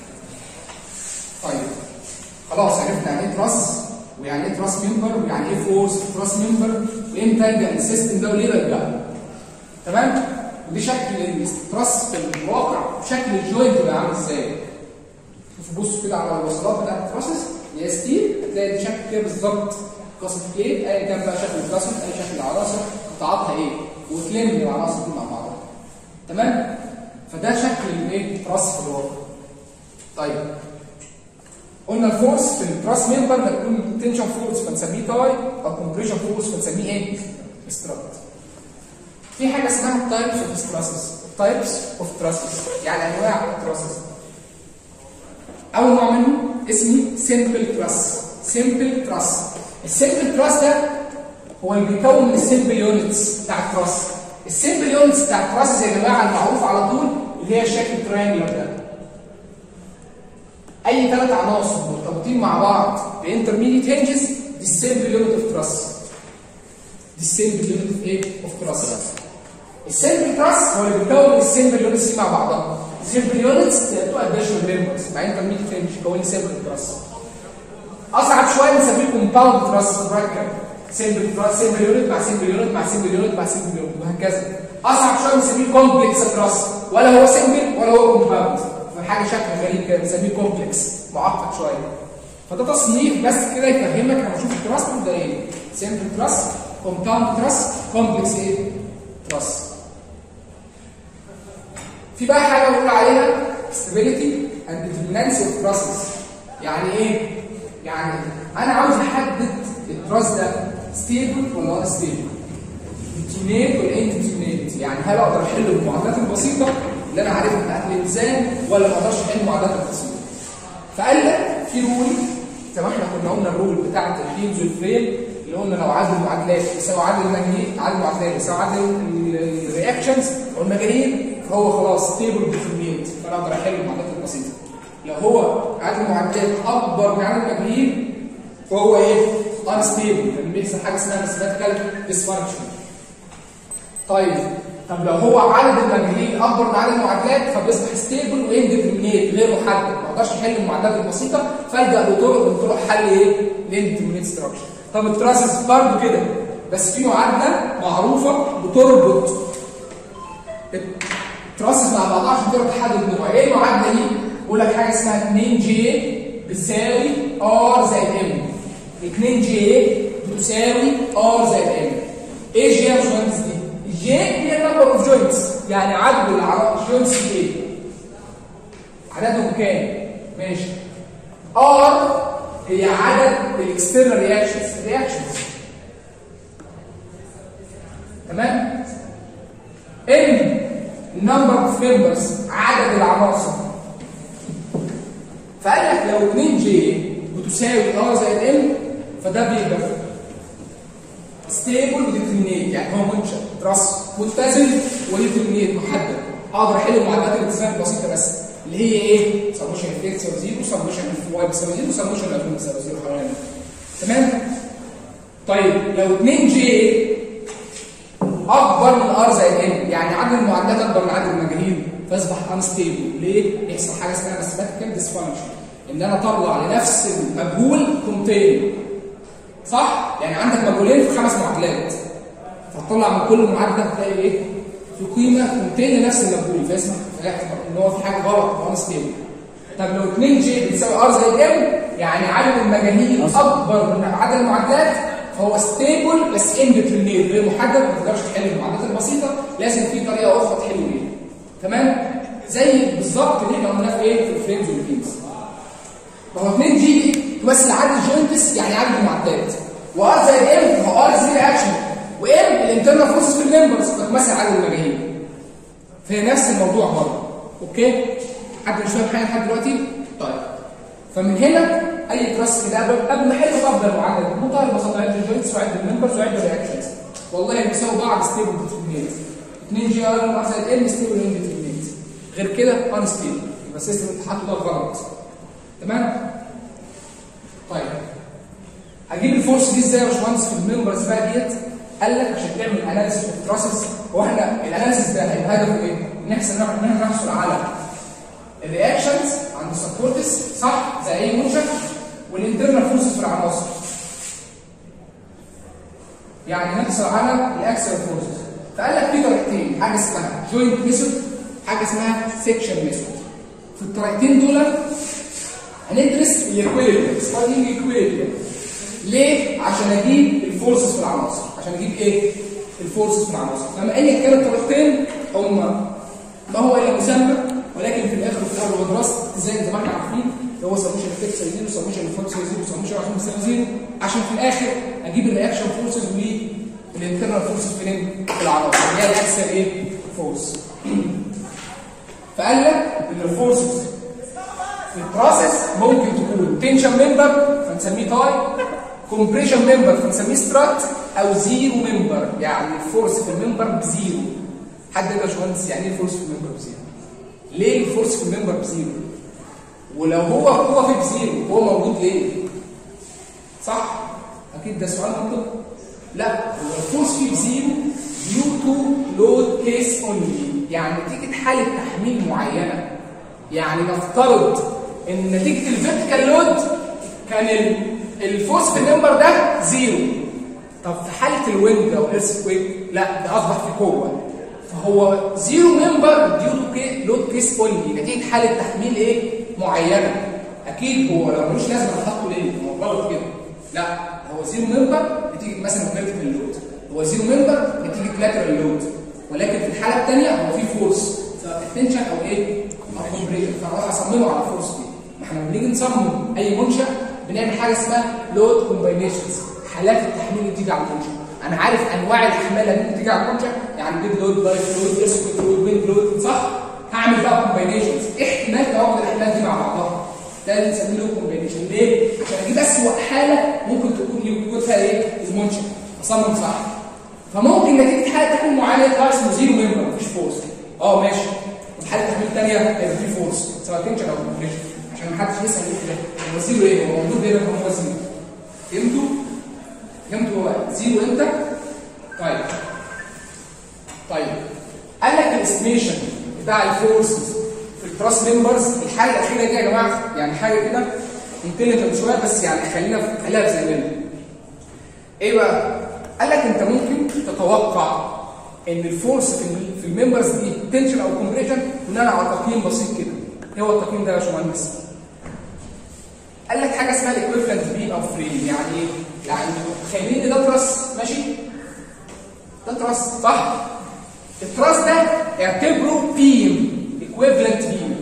طيب خلاص عرفنا يعني ايه تراس ويعني ايه تراس ممبر ويعني ايه فورس في تراس ممبر وامتى الجا السيستم ده وليه رجعه تمام؟ ودي شكل التراس في الواقع شكل الجوينت بقى عامل ازاي؟ شوفوا بصوا كده على الوصلات بتاعت التراسس اللي هي ستيل هتلاقي دي شكل كده بالظبط قصة ايه؟ ايا كان بقى شكل التراسس اي شكل العناصر قطاعاتها ايه؟ وتلم العناصر دي مع بعضها تمام؟ فده شكل الايه؟ التراس في الواقع طيب قلنا الفورس في التراس ممبر هتكون تنشن فورس فنسميه تاي او كومبريشن فورس فنسميه ايه؟ سترات في حاجه اسمها تايبس اوف ستراسز تايبس اوف تراسز يعني انواع التراسز اول نوع منه اسمه سمبل تراس سمبل تراس السمبل تراس ده هو اللي بيكون من السمبل يونتس بتاع التراس السمبل يونتس بتاع التراس يا جماعه المعروف على طول اللي هي شكل تريانجلر ده اي ثلاث عناصر مرتبطين مع بعض بانترميديت هنجز دي السمبل يونت اوف تراس دي السمبل يونت اوف ايه اوف تراس السمبل تراس هو اللي بيكون السمبل يونتس دي مع بعضها السمبل يونتس تو اديشنال ميمبرز مع انترميديت هنج يكون سمبل تراس اصعب شويه بنسميه كومباوند تراس مركب سمبل تراس سمبل يونت مع سمبل يونت مع سمبل يونت مع سمبل يونت وهكذا اصعب شويه بنسميه كومبلكس تراس ولا هو سمبل ولا هو كومباوند فحاجه شكل غريب كده بنسميه كومبلكس معقد شويه فده تصنيف بس كده يفهمك لما تشوف التراس تقول ده ايه سمبل تراس كومباوند تراس كومبلكس ايه تراس في بقى حاجه بنقول عليها stability and determinancy of process يعني ايه يعني انا عاوز احدد التراس ده ستيبل ولا ان ستيبل ديتونيت ولا ان ديتونيت يعني هل اقدر احل المعادلات البسيطه اللي انا عارفها بتاعت الانسان ولا ما اقدرش احل المعادلات البسيطه فقال لك في رول زي ما احنا كنا قلنا الرول بتاعت الهيلز والفريم اللي قلنا لو عدد المعادلات يساوي عدد المجانين عدد المعادلات يساوي عدد الرياكشنز والمجانين فهو خلاص ستيبل ديترمينت فانا اقدر احل المعادلات البسيطه لو هو عدد المعادلات اكبر من عدد المجانين فهو ايه؟ انستيبل يعني بيحصل حاجه اسمها ماثيماتيكال ديسفانكشن طيب طب لو هو عدد المجانين اكبر من عدد المعادلات فبيصبح ستيبل وانديترمينيت غير محدد ما اقدرش احل المعادلات البسيطه فالجا لطرق من طرق حل ايه؟ الانديترمينيت ستراكشر طب التراسس برضه كده بس في معادله معروفه بتربط التراسس مع بعضها عشان تقدر تحدد نوع ايه المعادله دي؟ بقول لك حاجه اسمها 2 جي بتساوي ار زائد ام 2 جي بتساوي ار زائد ام ايه جي يا باشمهندس دي؟ الجي هي نمبر اوف جوينتس يعني عدد الجوينتس ايه؟ عددهم كام؟ ماشي ار هي عدد الاكسترنال رياكشنز رياكشنز تمام؟ ام number of members عدد العناصر فقال لك لو 2 جي بتساوي ار زائد ام فده بيبقى ستيبل وديترمينيت يعني هو منشا تراس متزن وديترمينيت محدد اقدر احل المعادلات الالتزام البسيطه بس اللي هي ايه؟ سموشن اف اكس يساوي زيرو سموشن اف واي بيساوي زيرو سموشن اف بيساوي زيرو حوالين تمام؟ طيب لو 2 جي اكبر من ار زائد ام يعني عدد المعادلات اكبر من عدد المجاهيل فاصبح انستيبل ليه؟ يحصل حاجه اسمها ماثيماتيكال ديسفانكشن ان انا اطلع لنفس المجهول كونتين صح؟ يعني عندك مجهولين في خمس معادلات فتطلع من كل معادله تلاقي ايه؟ في قيمه كونتين لنفس المجهول فاسمح ان هو في حاجه غلط انستيبل طب لو 2 جي بتساوي ار زائد ام يعني عدد المجاهيل اكبر من عدد المعادلات فهو ستيبل بس انديترمينيت غير محدد ما تقدرش تحل المعادلات البسيطه لازم في طريقه اخرى تحل بيها تمام زي بالظبط اللي احنا قلناه في ايه في الفريمز والفيمز ما هو 2 جي تمثل عدد جوينتس يعني عدد المعادلات وار زائد ام هو ار زي رياكشن وام الانترنال فورسز في الممبرز فتمثل عدد المجاهيل فهي نفس الموضوع برضه اوكي حد مش فاهم حاجه لحد دلوقتي طيب فمن هنا اي كلاس كده قبل قبل ما احل بفضل المعادله بمنتهى البساطه عد الجوينتس وعد الممبرز وعد الرياكشنز والله بيساوي بعض ستيبل ديترمينيت 2 جي ار ار زائد ام ستيبل انديترمينيت غير كده ان ستيبل يبقى السيستم اللي حاطه ده غلط تمام طيب هجيب الفورس دي ازاي يا باشمهندس في الممبرز بقى ديت قال لك عشان تعمل اناليسيس اوف تراسز هو احنا الاناليسيس ده هيبقى هدفه ايه؟ نحسن ان احنا نحصل على الرياكشنز عند السبورتس صح زي اي منشأ والانترنال فورسز في العناصر يعني نحصل على الاكسل فورسز فقال لك في طريقتين حاجه اسمها جوينت ميثود حاجه اسمها سيكشن ميثود في الطريقتين دول هندرس الايكويليبريم ستارتنج ايكويليبريم ليه؟ عشان اجيب الفورسز في العناصر عشان اجيب ايه؟ الفورسز في العناصر فما ايا كانت الطريقتين هما ما هو الا مسمى ولكن في الاخر وفي الاول هو دراسه ازاي زي ما احنا عارفين اللي هو سموشن افكت زيرو سموشن افكت زيرو سموشن عشان بيساوي زيرو عشان في الاخر اجيب الرياكشن فورسز والانترنال فورسز فين؟ في العناصر اللي هي الاكسل ايه؟ فورس فقال لك ان الفورسز في البروسيس ممكن تكون تنشن ممبر فنسميه تاي كومبريشن ممبر فنسميه سترات او زيرو ممبر يعني الفورس في الممبر بزيرو حد يقدر يا باشمهندس يعني ايه الفورس في الممبر بزيرو؟ ليه الفورس في الممبر بزيرو؟ ولو هو قوه في بزيرو هو موجود ليه؟ صح؟ اكيد ده سؤال منطقي لا هو الفورس فيه بزيرو ديو تو لود كيس اونلي يعني نتيجه حاله تحميل معينه يعني نفترض ان نتيجه الفيرتيكال لود كان الفورس في الممبر ده زيرو طب في حاله الويند او الايرث كويك لا ده اصبح في قوه فهو زيرو ممبر ديو تو كي لود كيس اونلي نتيجه حاله تحميل ايه معينه اكيد هو لو ملوش لازمه نحطه ليه هو غلط كده لا هو زيرو ممبر نتيجه مثلا فيرتيكال لود هو زيرو ممبر نتيجه لاترال لود ولكن في الحاله الثانيه هو في فورس سواء تنشن او ايه او كومبريشن فاروح اصممه على الفورس دي ما احنا لما بنيجي نصمم اي منشا بنعمل حاجه اسمها لود كومباينيشنز حالات التحميل اللي بتيجي على المنشا انا عارف انواع الاحمال اللي بتيجي على المنشا يعني ديد لود لايف لود اسكوت لود ويند لود صح هعمل بقى كومباينيشنز احتمال تواجد الاحمال دي مع بعضها ده اللي بنسميه له كومباينيشن ليه؟ عشان اجيب اسوء حاله ممكن تكون يكون فيها ايه؟ المنشا اصمم صح فممكن نتيجه حاله تحميل معينه يطلع اسمه زيرو ممبر مفيش فورس اه ماشي وفي حاله تحميل ثانيه هيبقى في فورس سواء تنشن او كومبريشن عشان ما حدش يسال ايه ده هو زيرو ايه؟ هو موجود هنا هو زيرو فهمتوا؟ فهمتوا هو زيرو امتى؟ طيب طيب قال لك الاستيميشن بتاع الفورسز في التراس ممبرز الحاجه الاخيره دي يا جماعه يعني حاجه كده انتليجنت شويه بس يعني خلينا خليها في ذهننا ايه بقى؟ قال لك انت ممكن تتوقع ان الفورس في في الممبرز دي تنشن او كومبريشن بناء على تقييم بسيط كده ايه هو التقييم ده يا باشمهندس؟ قال لك حاجه اسمها الايكويفالنت بيم او فريم يعني ايه؟ يعني متخيلين ان ده تراس ماشي؟ ده تراس صح؟ التراس ده اعتبره بيم ايكويفالنت بيم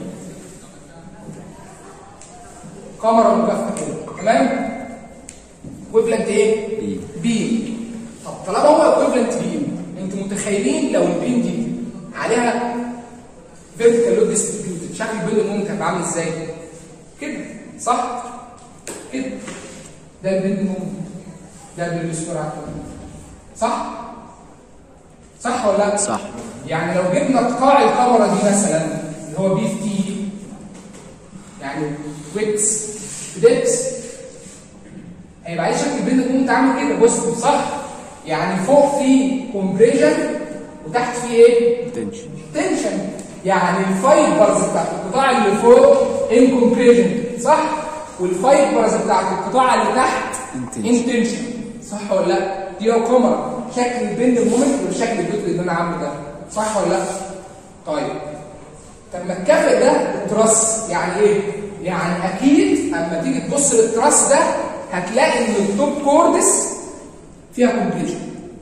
كاميرا مكافئه كده تمام؟ ايكويفالنت ايه؟ بيم. بيم طب طالما هو ايكويفالنت بيم انتوا متخيلين لو البيم دي عليها فيرتيكال لود ديستريبيوتد شكل البيم ممكن هيبقى عامل ازاي؟ كده صح؟ كده ده البند مومنت ده البند سكوير صح؟ صح ولا لا؟ صح يعني لو جبنا قطاع الكاميرا دي مثلا اللي هو بي في تي يعني ويكس ديبس هيبقى عليه شكل البند مومنت عامل كده بص صح؟ يعني فوق في كومبريشن وتحت في ايه؟ تنشن تنشن يعني الفايبرز بتاعت القطاع اللي فوق ان كومبريشن صح والفايبرز بتاعت القطاع اللي تحت In ان تنشن صح ولا لا دي لو كاميرا شكل البند مومنت والشكل الجزء اللي انا عامله ده صح ولا لا طيب طب ما الكافئ ده التراس يعني ايه يعني اكيد اما تيجي تبص للتراس ده هتلاقي ان التوب كوردس فيها كومبريشن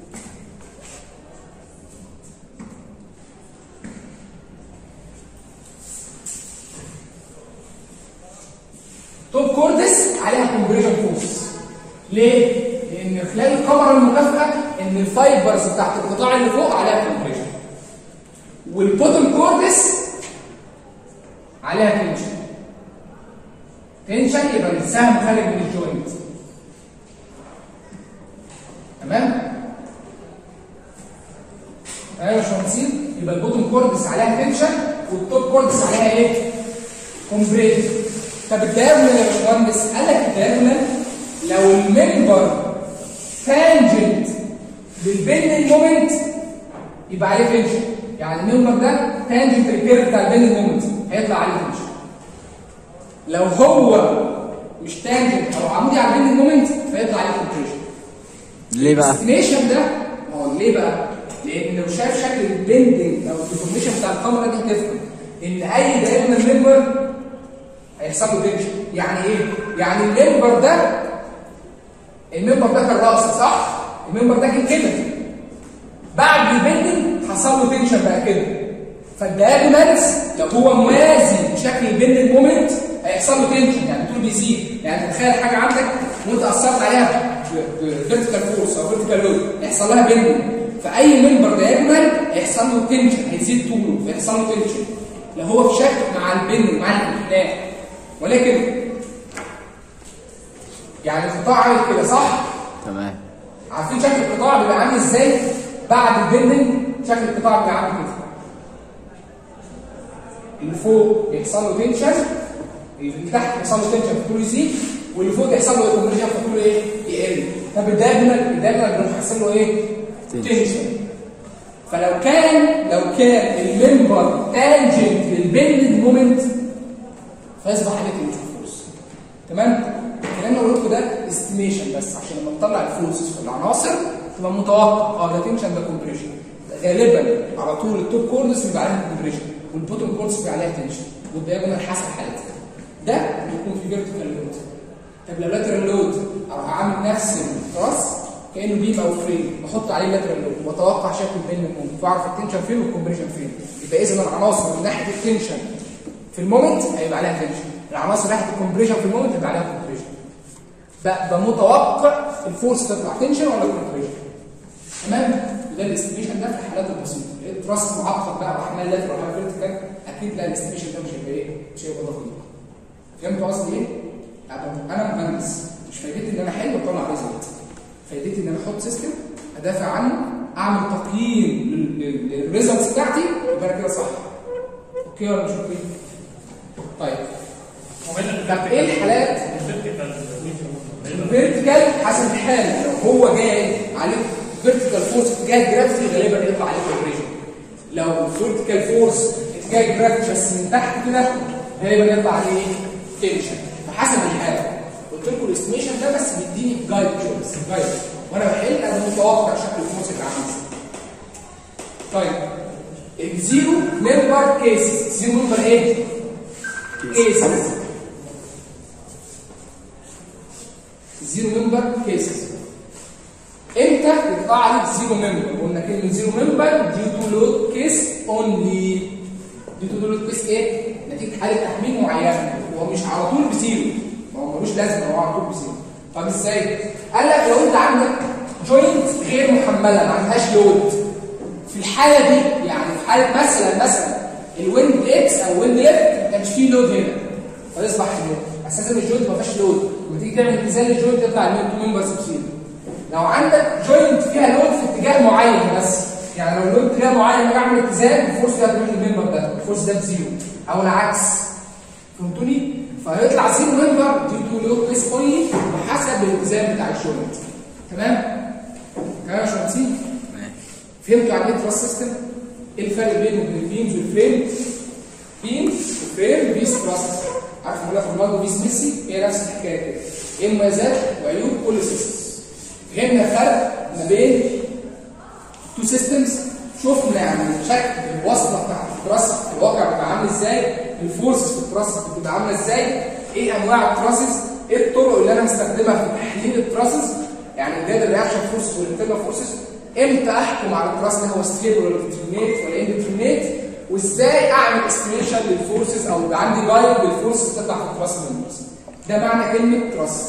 توب كوردس عليها كومبريشن فورس ليه؟ لان خلال الكاميرا المكافئه ان الفايبرز بتاعت القطاع اللي فوق عليها كومبريشن والبوتوم كوردس عليها تنشن تنشن يبقى السهم خارج من الجوينت تمام؟ ايوه يا باشمهندسين يبقى البوتوم كوردس عليها تنشن والتوب كوردس عليها ايه؟ كومبريشن طب الدايجونال يا باشمهندس قال لك الدايجونال لو الممبر تانجنت للبند مومنت يبقى عليه تنشن يعني الممبر ده تانجنت للكيرف بتاع البند مومنت هيطلع عليه تنشن لو هو مش تانجنت او عمودي على البند مومنت فيطلع عليه كومبريشن ليه بقى؟ الاستيميشن ده ما هو ليه بقى؟ لان لو شايف شكل البندنج او الديفورميشن بتاع الكاميرا دي هتفهم ان اي دايجونال ممبر هيحصل له تنشن يعني ايه؟ يعني الممبر ده الممبر ده كان راسي صح؟ الممبر ده كان كده بعد البندنج حصل له تنشن بقى كده فالدايجونالز لو هو موازي بشكل البند مومنت هيحصل له تنشن يعني طول بيزيد يعني تخيل حاجه عندك وانت اثرت عليها فيرتيكال فورس او فيرتيكال لود يحصل لها بندنج فاي ممبر دايجونال هيحصل له تنشن هيزيد طوله فيحصل له تنشن لو هو في شكل مع البند مع الانحناء ولكن يعني القطاع عامل كده صح؟ تمام عارفين شكل القطاع بيبقى عامل ازاي بعد البندنج شكل القطاع بيبقى عامل كده اللي فوق بيحصل له تنشن اللي تحت بيحصل له تنشن فطوله يزيد واللي فوق بيحصل له كومبريشن فطوله ايه يقل طب الدايجونال الدايجونال بيروح يحصل له ايه تنشن فلو كان لو كان الممبر تانجنت للبند مومنت فيصبح عليه تنشن فورس تمام الكلام اللي قلته ده استيميشن بس عشان لما تطلع الفورس في العناصر تبقى متوقع اه ده تنشن ده كومبريشن غالبا على طول التوب كوردس بيبقى عليها كومبريشن والبوتوم كوردس بيبقى عليها تنشن والدايجونال حسب حالتها ده بيكون في فيرتيكال لود طب لو لاترال لود اروح اعمل نفس الراس كانه بيم او فريم واحط عليه لاترال لود واتوقع شكل البين المومنت واعرف التنشن فين والكومبريشن فين يبقى اذا العناصر من ناحيه التنشن في المومنت هيبقى عليها تنشن العناصر ناحيه الكومبريشن في المومنت هيبقى عليها كومبريشن بقى متوقع الفورس تطلع تنشن ولا كومبريشن تمام ده الاستيميشن ده في الحالات البسيطه التراس معقد بقى واحمال لاترال ولا فيرتيكال اكيد لا الاستيميشن ده مش هيبقى ايه مش هيبقى دقيق فهمتوا قصدي ايه؟ انا مهندس مش فايدتي ان انا احل واطلع ريزلت فايدتي ان انا احط سيستم ادافع عنه اعمل تقييم للريزلتس بتاعتي يبقى انا كده صح اوكي ولا مش اوكي؟ طيب طب ايه الحالات الفيرتيكال حسب الحال لو هو جاي عليه فيرتيكال فورس اتجاه جرافيتي غالبا يطلع عليه كومبريشن لو فيرتيكال فورس اتجاه جرافيتي بس من تحت كده غالبا يطلع عليه تنشن فحسب الحاله قلت لكم الاستيميشن ده بس بيديني جايد كده بس جايد وانا بحل انا متوقع شكل الفورس اللي عامل ازاي طيب الزيرو ممبر كيس زيرو ممبر ايه؟ كيسز زيرو ممبر كيسز امتى يطلع عليك زيرو ممبر قلنا كلمه زيرو ممبر دي تو لود كيس اونلي دي تو لود كيس ايه نتيجه حاله تحميل معينه هو مش على طول بزيرو ما هو ملوش لازمه هو على طول بزيرو طب ازاي قال لك لو انت عندك جوينت غير محمله ما عندهاش لود في الحاله دي يعني في حاله مثلا مثلا الويند اكس او ويند ليفت ما كانش فيه لود هنا فيصبح اساسا الجوينت ما فيهاش لود لما تيجي تعمل اتزان للجوينت تطلع المين ممبرز بزيرو لو عندك جوينت فيها لود في اتجاه معين بس يعني لو اللود اتجاه معين باجي اعمل اتزان الفورس ده هتروح للممبر ده الفورس ده بزيرو او العكس فهمتوني؟ فهيطلع زيرو ممبر ديو تو لود بيس اونلي بحسب الاتزان بتاع الجوينت تمام؟ تمام يا باشمهندسين؟ فهمتوا يعني ايه تراس سيستم؟ ايه الفرق بينه وبين البيمز والفريم؟ بيمز وفريم بيس تراس عارف نقولها في الماجو بيس ميسي هي نفس الحكايه كده ايه مميزات وعيوب كل سيستم فهمنا الفرق ما بين تو سيستمز شفنا يعني شكل الوصله بتاعت التراس في الواقع بيبقى عامل ازاي الفورسز في التراس بتبقى عامله ازاي ايه انواع التراسز ايه الطرق اللي انا مستخدمها في تحليل التراسز يعني الجاد الرياكشن فورسز والانترنال فورسز امتى احكم على التراس ده هو ستيبل ولا ديترمينيت ولا انديترمينيت وازاي اعمل استيميشن للفورسز او يبقى عندي جايد للفورسز تطلع في التراس ممبرز ده معنى كلمه تراس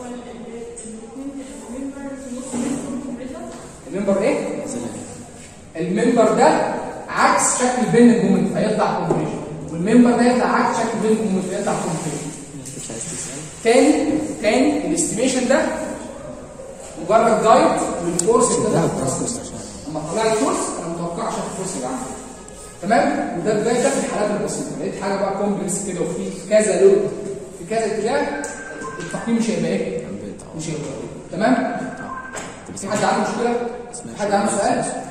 الممبر ايه؟ الممبر ده عكس شكل البين مومنت فيطلع كومبريشن والممبر ده يطلع عكس شكل البين مومنت فيطلع كومبريشن مش عايز تسال تاني تاني الاستيميشن ده مجرد جايد للفورس اللي بتطلع في التراس لما طلع لي فورس انا متوقع شكل الفورس اللي عندي تمام وده ده ده في الحالات البسيطه لقيت حاجه بقى كومبلكس كده وفي كذا لود في كذا اتجاه التقييم مش هيبقى ايه؟ مش هيبقى تمام؟ في حد عنده مشكله؟ في حد عنده سؤال؟